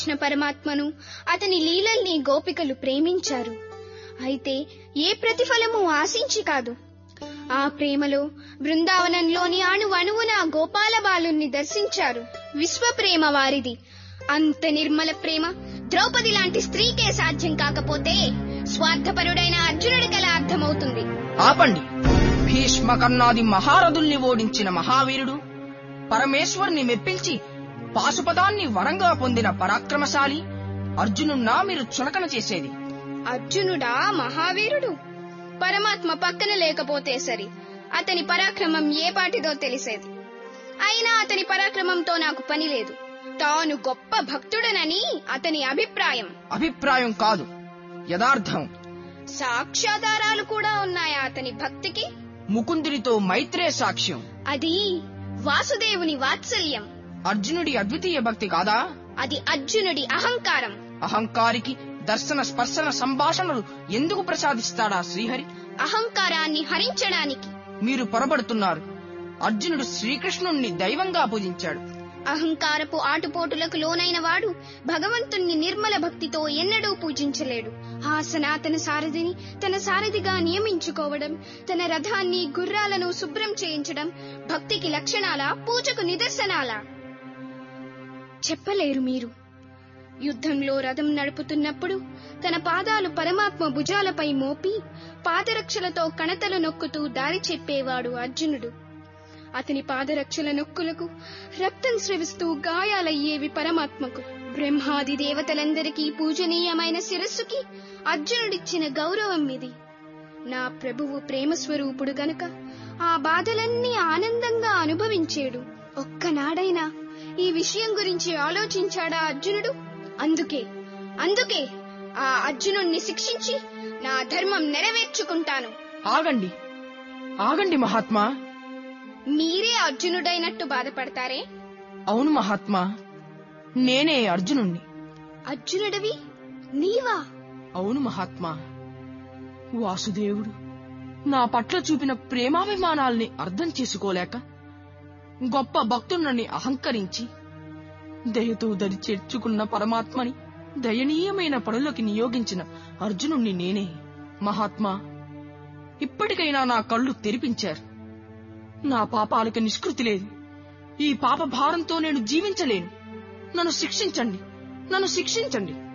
కృష్ణ పరమాత్మను అతని లీలల్ని గోపికలు ప్రేమించారు అయితే ఏ ప్రతిఫలము ఆశించి కాదు ఆ ప్రేమలో బృందావనంలోని అణు అణువున గోపాల బాలుణ్ణి దర్శించారు విశ్వ ప్రేమ వారిది అంత నిర్మల ప్రేమ ద్రౌపది లాంటి స్త్రీకే సాధ్యం కాకపోతే స్వార్థపరుడైన అర్జునుడికెలా అర్థమవుతుంది ఆపండి భీష్మ కర్ణాది మహారథుల్ని ఓడించిన మహావీరుడు పరమేశ్వరుని మెప్పించి పాశుపదాన్ని వరంగా పొందిన పరాక్రమశాలి అర్జునున్నా మీరు చులకన చేసేది అర్జునుడా మహావీరుడు పరమాత్మ పక్కన లేకపోతే సరి అతని పరాక్రమం ఏ పాటిదో తెలిసేది అయినా అతని పరాక్రమంతో నాకు పని లేదు తాను గొప్ప భక్తుడనని అతని అభిప్రాయం అభిప్రాయం కాదు యథార్థం సాక్ష్యాధారాలు కూడా ఉన్నాయా అతని భక్తికి ముకుందునితో మైత్రే సాక్ష్యం అది వాసుదేవుని వాత్సల్యం అర్జునుడి అద్వితీయ భక్తి కాదా అది అర్జునుడి అహంకారం అహంకారికి దర్శన స్పర్శన సంభాషణలు ఎందుకు ప్రసాదిస్తాడా శ్రీహరి అహంకారాన్ని హరించడానికి మీరు పొరబడుతున్నారు అర్జునుడు శ్రీకృష్ణుణ్ణి దైవంగా పూజించాడు అహంకారపు ఆటుపోటులకు లోనైన వాడు భగవంతుణ్ణి నిర్మల భక్తితో ఎన్నడూ పూజించలేడు ఆ సనాతన సారథిని తన సారథిగా నియమించుకోవడం తన రథాన్ని గుర్రాలను శుభ్రం చేయించడం భక్తికి లక్షణాలా పూజకు నిదర్శనాలా చెప్పలేరు మీరు యుద్ధంలో రథం నడుపుతున్నప్పుడు తన పాదాలు పరమాత్మ భుజాలపై మోపి పాదరక్షలతో కణతలు నొక్కుతూ దారి చెప్పేవాడు అర్జునుడు అతని పాదరక్షల నొక్కులకు రక్తం స్రవిస్తూ గాయాలయ్యేవి పరమాత్మకు బ్రహ్మాది దేవతలందరికీ పూజనీయమైన శిరస్సుకి అర్జునుడిచ్చిన గౌరవం ఇది నా ప్రభువు ప్రేమ స్వరూపుడు గనుక ఆ బాధలన్నీ ఆనందంగా అనుభవించేడు ఒక్కనాడైనా ఈ విషయం గురించి ఆలోచించాడా అర్జునుడు అందుకే అందుకే ఆ అర్జునుణ్ణి శిక్షించి నా ధర్మం నెరవేర్చుకుంటాను ఆగండి ఆగండి మహాత్మా మీరే అర్జునుడైనట్టు బాధపడతారే అవును మహాత్మా నేనే అర్జునుణ్ణి అర్జునుడివి నీవా అవును మహాత్మా వాసుదేవుడు నా పట్ల చూపిన ప్రేమాభిమానాల్ని అర్థం చేసుకోలేక గొప్ప భక్తున్నని అహంకరించి దయతో దరి చేర్చుకున్న పరమాత్మని దయనీయమైన పనులకి నియోగించిన అర్జునుణ్ణి నేనే మహాత్మా ఇప్పటికైనా నా కళ్ళు తెరిపించారు నా పాపాలకి నిష్కృతి లేదు ఈ పాప భారంతో నేను జీవించలేను నన్ను శిక్షించండి నన్ను శిక్షించండి